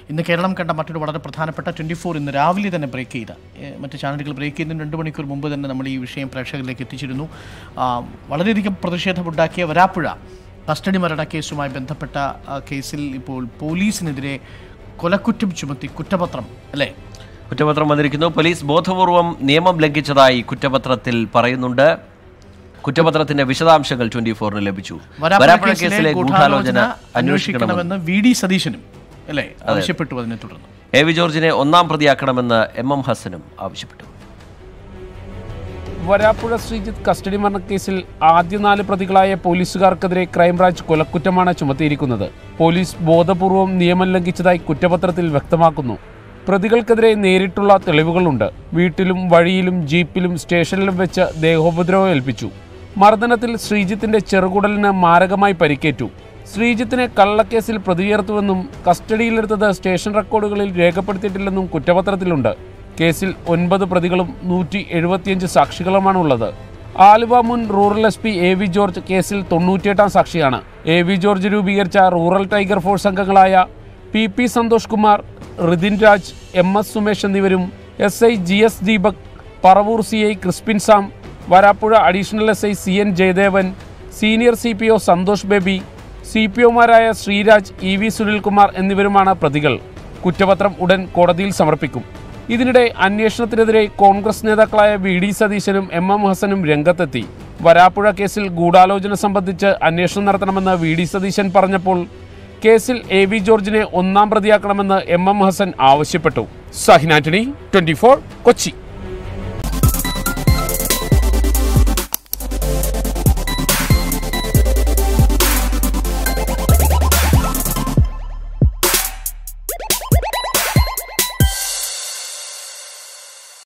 ഇന്ന് കേരളം കണ്ട മറ്റൊരു വളരെ പ്രധാനപ്പെട്ട ട്വൻറ്റി ഫോർ ഇന്ന് രാവിലെ തന്നെ ബ്രേക്ക് ചെയ്ത ഏഹ് മറ്റ് ചാനലുകൾ ബ്രേക്ക് ചെയ്യുന്നതിന് രണ്ട് മണിക്കൂർ മുമ്പ് തന്നെ നമ്മൾ ഈ വിഷയം പ്രേക്ഷകരിലേക്ക് എത്തിച്ചിരുന്നു ആ, വളരെയധികം പ്രതിഷേധമുണ്ടാക്കിയ വരാപ്പുഴ കസ്റ്റഡി മരണ കേസുമായി ബന്ധപ്പെട്ട ആ, കേസിൽ ഇപ്പോൾ പോലീസിനെതിരെ കൊലക്കുറ്റം ചുമത്തി കുറ്റപത്രം അല്ലേ കുറ്റപത്രം വന്നിരിക്കുന്നു പോലീസ് ബോധപൂർവം നിയമം ലംഘിച്ചതായി കുറ്റപത്രത്തിൽ പറയുന്നുണ്ട് കുറ്റപത്രത്തിന്റെ വിശദാംശങ്ങൾ ട്വന്റി ഫോറിന് ലഭിച്ചു വരാപ്പുഴ കേസിലെ ഗൂഢാലോചന അന്വേഷിക്കണമെന്ന് അന്വേഷിക്കണമെന്ന് വി ഡി സതീശനും അല്ലേ ആവശ്യപ്പെട്ടു അതിനെ തുടർന്ന് എ വി ജോർജിനെ ഒന്നാം പ്രതിയാക്കണമെന്ന് എം എം ഹസനും ആവശ്യപ്പെട്ടു വരാപ്പുഴ ശ്രീജിത്ത് കസ്റ്റഡി മരണക്കേസിൽ ആദ്യ നാല് പ്രതികളായ പോലീസുകാർക്കെതിരെ ക്രൈംബ്രാഞ്ച് കൊലക്കുറ്റമാണ് ചുമത്തിയിരിക്കുന്നത് പോലീസ് ബോധപൂർവം നിയമം ലംഘിച്ചതായി കുറ്റപത്രത്തിൽ വ്യക്തമാക്കുന്നു പ്രതികൾക്കെതിരെ നേരിട്ടുള്ള തെളിവുകളുണ്ട് വീട്ടിലും വഴിയിലും ജീപ്പിലും സ്റ്റേഷനിലും വെച്ച് ദേഹോപദ്രവം ഏൽപ്പിച്ചു മർദ്ദനത്തിൽ ശ്രീജിത്തിന്റെ ചെറുകുടലിന് മാരകമായി പരിക്കേറ്റു ശ്രീജിത്തിനെ കള്ളക്കേസിൽ പ്രതി ചേർത്തുവെന്നും കസ്റ്റഡിയിലെടുത്തത് സ്റ്റേഷൻ റെക്കോർഡുകളിൽ രേഖപ്പെടുത്തിയിട്ടില്ലെന്നും കുറ്റപത്രത്തിലുണ്ട് കേസിൽ ഒൻപത് പ്രതികളും നൂറ്റി എഴുപത്തിയഞ്ച് സാക്ഷികളുമാണുള്ളത് ആലുവ മുൻ rural S P A V George കേസിൽ തൊണ്ണൂറ്റിയെട്ടാം സാക്ഷിയാണ് എ വി ജോർജ് രൂപീകരിച്ച റൂറൽ ടൈഗർ ഫോഴ്സ് അംഗങ്ങളായ P P Santhosh Kumar Rithin Raj M S Sumesh എന്നിവരും S I G S Deepak Paravur C I Crispin Sam Varappuzha additional S I C N Jayadevan senior C P O Santhosh Baby C P ഒമാരായ Sreeraj E V Sunilkumar എന്നിവരുമാണ് പ്രതികൾ കുറ്റപത്രം ഉടൻ കോടതിയിൽ സമർപ്പിക്കും ഇതിനിടെ അന്വേഷണത്തിനെതിരെ കോൺഗ്രസ് നേതാക്കളായ വി ഡി സതീശനും എം എം ഹസനും രംഗത്തെത്തി വരാപ്പുഴ കേസിൽ ഗൂഢാലോചന സംബന്ധിച്ച് അന്വേഷണം നടത്തണമെന്ന് വി ഡി സതീശൻ പറഞ്ഞപ്പോൾ കേസിൽ എ വി ജോർജിനെ ഒന്നാം പ്രതിയാക്കണമെന്ന് എം എം ഹസൻ ആവശ്യപ്പെട്ടു സഹിൻ ആന്റണി ട്വന്റി കൊച്ചി